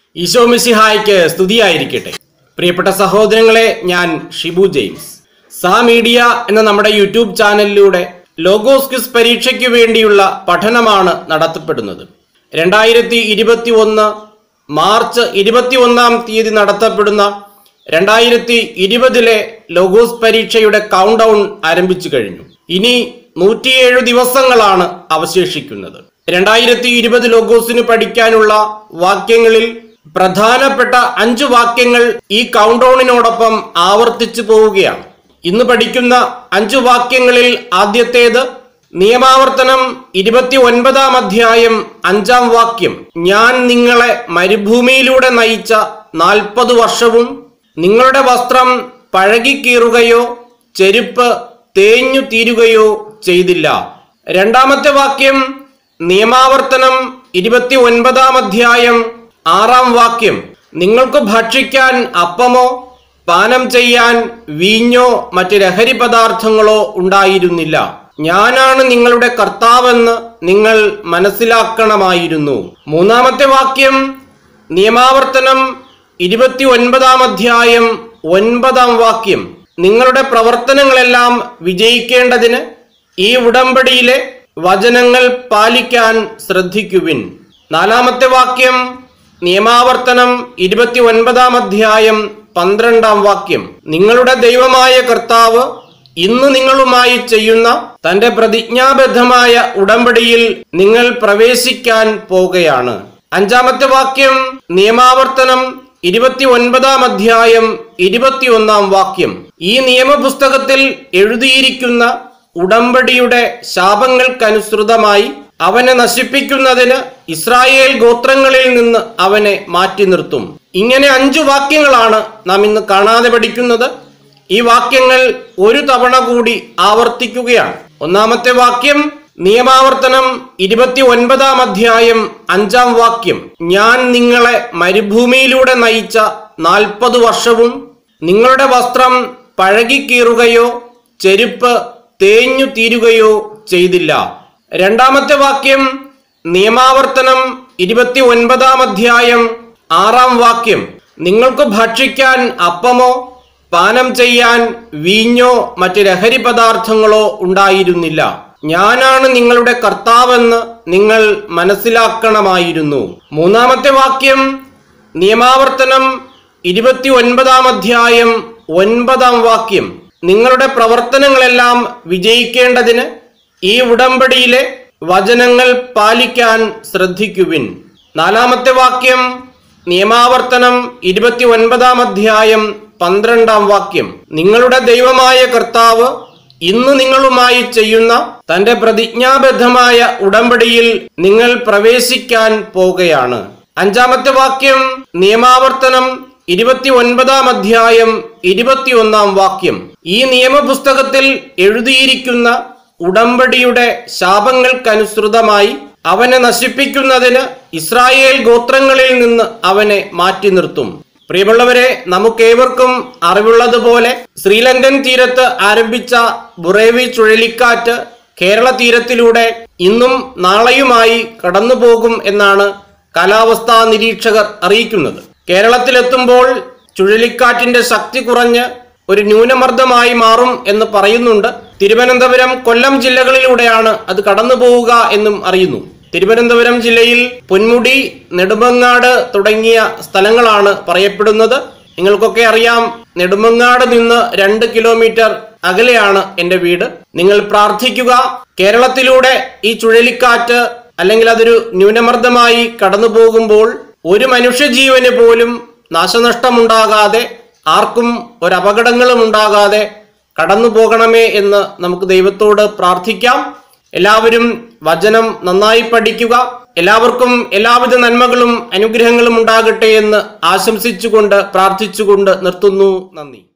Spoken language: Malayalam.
ഈശോ മിശിഹായ്ക്ക് സ്തുതിയായിരിക്കട്ടെ പ്രിയപ്പെട്ട സഹോദരങ്ങളെ ഞാൻ ഷിബു ജെയിംസ് സാ മീഡിയ എന്ന നമ്മുടെ യൂട്യൂബ് ചാനലിലൂടെ ലോഗോസ് ക്വിസ് പരീക്ഷയ്ക്ക് വേണ്ടിയുള്ള പഠനമാണ് നടത്തപ്പെടുന്നത് രണ്ടായിരത്തി ഇരുപത്തി ഒന്ന് മാർച്ച് ഇരുപത്തി ഒന്നാം തീയതി നടത്തപ്പെടുന്ന രണ്ടായിരത്തി ഇരുപതിലെ ലോഗോസ് പരീക്ഷയുടെ കൗണ്ട് ഡൗൺ ആരംഭിച്ചു കഴിഞ്ഞു ഇനി നൂറ്റിയേഴ് ദിവസങ്ങളാണ് അവശേഷിക്കുന്നത് രണ്ടായിരത്തി ഇരുപത് ലോഗോസിന് പഠിക്കാനുള്ള വാക്യങ്ങളിൽ പ്രധാനപ്പെട്ട അഞ്ച് വാക്യങ്ങൾ ഈ കൗണ്ട് ഡൗണിനോടൊപ്പം ആവർത്തിച്ചു പോവുകയാണ് ഇന്ന് പഠിക്കുന്ന അഞ്ച് വാക്യങ്ങളിൽ ആദ്യത്തേത് നിയമാവർത്തനം ഇരുപത്തി ഒൻപതാം അധ്യായം അഞ്ചാം വാക്യം ഞാൻ നിങ്ങളെ മരുഭൂമിയിലൂടെ നയിച്ച നാൽപ്പത് വർഷവും നിങ്ങളുടെ വസ്ത്രം പഴകിക്കീറുകയോ ചെരുപ്പ് തേഞ്ഞു തീരുകയോ ചെയ്തില്ല രണ്ടാമത്തെ വാക്യം നിയമാവർത്തനം ഇരുപത്തി ഒൻപതാം അധ്യായം ആറാം വാക്യം നിങ്ങൾക്ക് ഭക്ഷിക്കാൻ അപ്പമോ പാനം ചെയ്യാൻ വീഞ്ഞോ മറ്റ് ലഹരി പദാർത്ഥങ്ങളോ ഉണ്ടായിരുന്നില്ല ഞാനാണ് നിങ്ങളുടെ കർത്താവെന്ന് നിങ്ങൾ മനസ്സിലാക്കണമായിരുന്നു മൂന്നാമത്തെ വാക്യം നിയമാവർത്തനം ഇരുപത്തി ഒൻപതാം അധ്യായം ഒൻപതാം വാക്യം നിങ്ങളുടെ പ്രവർത്തനങ്ങളെല്ലാം വിജയിക്കേണ്ടതിന് ഈ ഉടമ്പടിയിലെ വചനങ്ങൾ പാലിക്കാൻ ശ്രദ്ധിക്കുവിൻ നാലാമത്തെ വാക്യം നിയമാവർത്തനം ഇരുപത്തി ഒൻപതാം അധ്യായം പന്ത്രണ്ടാം വാക്യം നിങ്ങളുടെ ദൈവമായ കർത്താവ് ഇന്ന് നിങ്ങളുമായി ചെയ്യുന്ന തന്റെ പ്രതിജ്ഞാബദ്ധമായ ഉടമ്പടിയിൽ നിങ്ങൾ പ്രവേശിക്കാൻ പോകുകയാണ് അഞ്ചാമത്തെ വാക്യം നിയമാവർത്തനം ഇരുപത്തി ഒൻപതാം അധ്യായം ഇരുപത്തിയൊന്നാം വാക്യം ഈ നിയമപുസ്തകത്തിൽ എഴുതിയിരിക്കുന്ന ഉടമ്പടിയുടെ ശാപങ്ങൾക്കനുസൃതമായി അവനെ നശിപ്പിക്കുന്നതിന് ഇസ്രായേൽ ഗോത്രങ്ങളിൽ നിന്ന് അവനെ മാറ്റി നിർത്തും ഇങ്ങനെ അഞ്ചു വാക്യങ്ങളാണ് നാം ഇന്ന് കാണാതെ പഠിക്കുന്നത് ഈ വാക്യങ്ങൾ ഒരു തവണ കൂടി ആവർത്തിക്കുകയാണ് ഒന്നാമത്തെ വാക്യം നിയമാവർത്തനം ഇരുപത്തി ഒൻപതാം അധ്യായം അഞ്ചാം വാക്യം ഞാൻ നിങ്ങളെ മരുഭൂമിയിലൂടെ നയിച്ച നാൽപ്പത് വർഷവും നിങ്ങളുടെ വസ്ത്രം പഴകിക്കീറുകയോ ചെരുപ്പ് തേഞ്ഞു തീരുകയോ ചെയ്തില്ല രണ്ടാമത്തെ വാക്യം നിയമാവർത്തനം ഇരുപത്തി ഒൻപതാം അധ്യായം ആറാം വാക്യം നിങ്ങൾക്ക് ഭക്ഷിക്കാൻ അപ്പമോ പാനം ചെയ്യാൻ വീഞ്ഞോ മറ്റ് ലഹരി പദാർത്ഥങ്ങളോ ഉണ്ടായിരുന്നില്ല ഞാനാണ് നിങ്ങളുടെ കർത്താവെന്ന് നിങ്ങൾ മനസ്സിലാക്കണമായിരുന്നു മൂന്നാമത്തെ വാക്യം നിയമാവർത്തനം ഇരുപത്തി ഒൻപതാം അധ്യായം ഒൻപതാം വാക്യം നിങ്ങളുടെ പ്രവർത്തനങ്ങളെല്ലാം വിജയിക്കേണ്ടതിന് ഈ ഉടമ്പടിയിലെ വചനങ്ങൾ പാലിക്കാൻ ശ്രദ്ധിക്കുവിൻ നാലാമത്തെ വാക്യം നിയമാവർത്തനം ഇരുപത്തി ഒൻപതാം അധ്യായം പന്ത്രണ്ടാം വാക്യം നിങ്ങളുടെ ദൈവമായ കർത്താവ് ഇന്ന് നിങ്ങളുമായി ചെയ്യുന്ന തന്റെ പ്രതിജ്ഞാബദ്ധമായ ഉടമ്പടിയിൽ നിങ്ങൾ പ്രവേശിക്കാൻ പോകുകയാണ് അഞ്ചാമത്തെ വാക്യം നിയമാവർത്തനം ഇരുപത്തി ഒൻപതാം അധ്യായം ഇരുപത്തിയൊന്നാം വാക്യം ഈ നിയമപുസ്തകത്തിൽ എഴുതിയിരിക്കുന്ന ഉടമ്പടിയുടെ ശാപങ്ങൾക്കനുസൃതമായി അവനെ നശിപ്പിക്കുന്നതിന് ഇസ്രായേൽ ഗോത്രങ്ങളിൽ നിന്ന് അവനെ മാറ്റി നിർത്തും പ്രിയമുള്ളവരെ നമുക്കേവർക്കും അറിവുള്ളതുപോലെ ശ്രീലങ്കൻ തീരത്ത് ആരംഭിച്ച ബുറേവി ചുഴലിക്കാറ്റ് കേരള തീരത്തിലൂടെ ഇന്നും നാളെയുമായി കടന്നുപോകും എന്നാണ് കാലാവസ്ഥാ നിരീക്ഷകർ അറിയിക്കുന്നത് കേരളത്തിലെത്തുമ്പോൾ ചുഴലിക്കാറ്റിന്റെ ശക്തി കുറഞ്ഞ് ഒരു ന്യൂനമർദ്ദമായി മാറും എന്ന് പറയുന്നുണ്ട് തിരുവനന്തപുരം കൊല്ലം ജില്ലകളിലൂടെയാണ് അത് കടന്നു പോവുക എന്നും അറിയുന്നു തിരുവനന്തപുരം ജില്ലയിൽ പൊന്മുടി നെടുമങ്ങാട് തുടങ്ങിയ സ്ഥലങ്ങളാണ് പറയപ്പെടുന്നത് നിങ്ങൾക്കൊക്കെ അറിയാം നെടുമങ്ങാട് നിന്ന് രണ്ട് കിലോമീറ്റർ അകലെയാണ് എൻ്റെ വീട് നിങ്ങൾ പ്രാർത്ഥിക്കുക കേരളത്തിലൂടെ ഈ ചുഴലിക്കാറ്റ് അല്ലെങ്കിൽ അതൊരു ന്യൂനമർദ്ദമായി കടന്നു പോകുമ്പോൾ ഒരു മനുഷ്യജീവന് പോലും നാശനഷ്ടമുണ്ടാകാതെ ആർക്കും ഒരപകടങ്ങളും ഉണ്ടാകാതെ കടന്നു പോകണമേ എന്ന് നമുക്ക് ദൈവത്തോട് പ്രാർത്ഥിക്കാം എല്ലാവരും വചനം നന്നായി പഠിക്കുക എല്ലാവർക്കും എല്ലാവിധ നന്മകളും അനുഗ്രഹങ്ങളും ഉണ്ടാകട്ടെ എന്ന് ആശംസിച്ചുകൊണ്ട് പ്രാർത്ഥിച്ചുകൊണ്ട് നിർത്തുന്നു നന്ദി